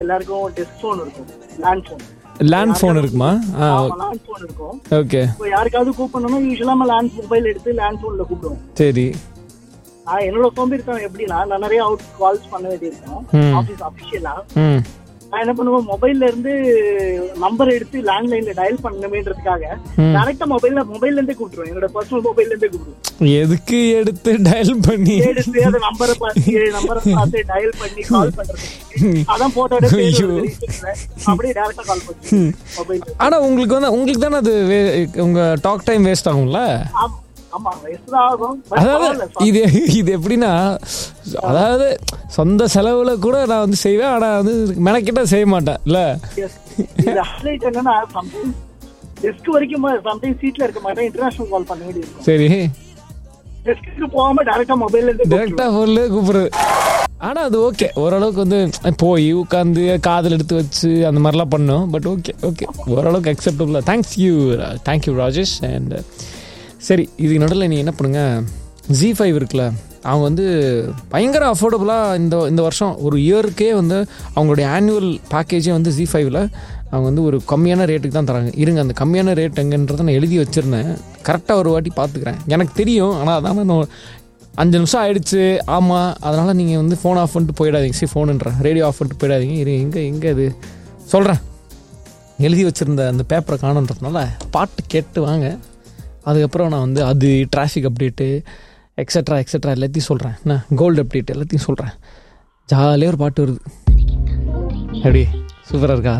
எல்லாருக்கும் desk phone இருக்கும் land phone land phone இருக்குமா ஆ லேண்ட் ஃபோன் இருக்கும் ஓகே இப்போ யாருக்காவது கூப்பிடணும்னா யூஸ்வலா நம்ம லேண்ட் மொபைல் எடுத்து லேண்ட் ஃபோன்ல கூப்பிடுவோம் சரி நான் என்னோட சோம்பேறித்தனம் எப்படின்னா நான் நிறைய அவுட் கால்ஸ் பண்ண வேண்டியிருக்கோம் ம். ஆஃபீஸ் அஃபிஷியலா ம் நான் என்ன பண்ணுவேன் மொபைல்ல இருந்து நம்பர் எடுத்து லேண்ட்லைன்ல டயல் பண்ணணுமேன்றதுக்காக ம். டேரக்டா மொபைல்ல மொபைல்ல இருந்தே கூப்பிடுவேன் என்னோட பர்சனல் மொபைல்ல இருந்தே கூப்பிடுவேன் எதுக்கு எடுத்து டயல் பண்ணி எடுத்து அந்த நம்பரை பார்த்து நம்பரை பார்த்து டயல் பண்ணி கால் பண்றது அதான் போட்டோட ஐயோ. அப்படியே டேரக்டா கால் பண்ணி மொபைல் ஆனா உங்களுக்கு வந்து உங்களுக்கு தானே அது வே- உங்க டாக் டைம் வேஸ்ட் ஆகும்ல ஆமா வயசு தான் ஆகும் But அதாவது பரவாயில்ல. இது இது எப்படின்னா அதாவது சொந்த செலவுல கூட நான் வந்து செய்வேன் ஆனா வந்து மெனக்கிட்ட செய்ய மாட்டேன் இல்ல Yes. இது highlight என்னன்னா sometimes desk வரைக்கும் சம்டைம் சீட்ல இருக்க மாட்டேன் இன்டர்நேஷனல் கால் பண்ண வேண்டி இருக்கும் சரி டெஸ்க்கு போகாம டேரக்டா மொபைல்ல இருந்து டேரக்டா ஃபோன்ல கூப்பிடுறது ஆனா அது ஓகே ஓரளவுக்கு வந்து போய் உட்காந்து காதில் எடுத்து வச்சு அந்த மாதிரிலாம் பண்ணோம் பட் ஓகே ஓகே ஓரளவுக்கு acceptable thanks you thank you Rajesh and சரி இதுக்கு நடுவில் நீ என்ன பண்ணுங்க ஜி ஃபைவ் இருக்குல்ல அவங்க வந்து பயங்கர அஃபோர்டபுளாக இந்த இந்த வருஷம் ஒரு இயருக்கே வந்து அவங்களுடைய ஆனுவல் பேக்கேஜே வந்து ஜி ஃபைவ்ல அவங்க வந்து ஒரு கம்மியான ரேட்டுக்கு தான் தராங்க இருங்க அந்த கம்மியான ரேட் எங்கன்றதை நான் எழுதி வச்சுருந்தேன் கரெக்டாக ஒரு வாட்டி பார்த்துக்கிறேன் எனக்கு தெரியும் ஆனால் அதான் நான் அஞ்சு நிமிஷம் ஆயிடுச்சு ஆமாம் அதனால் நீங்கள் வந்து ஃபோன் ஆஃப் பண்ணிட்டு போயிடாதீங்க சரி ஃபோனுன்றேன் ரேடியோ ஆஃப் பண்ணிட்டு போயிடாதீங்க இரு எங்கே எங்கே இது சொல்கிறேன் எழுதி வச்சுருந்த அந்த பேப்பரை காணுன்றதுனால பாட்டு கேட்டு வாங்க அதுக்கப்புறம் நான் வந்து அது டிராஃபிக் அப்டேட்டு எக்ஸட்ரா எக்ஸட்ரா எல்லாத்தையும் சொல்கிறேன் என்ன கோல்டு அப்டேட் எல்லாத்தையும் சொல்கிறேன் ஜாலியாக ஒரு பாட்டு வருது எப்படி சூப்பராக இருக்கா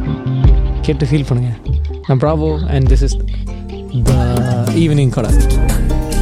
கேட்டு ஃபீல் பண்ணுங்கள் நான் bravo and this is the evening கடை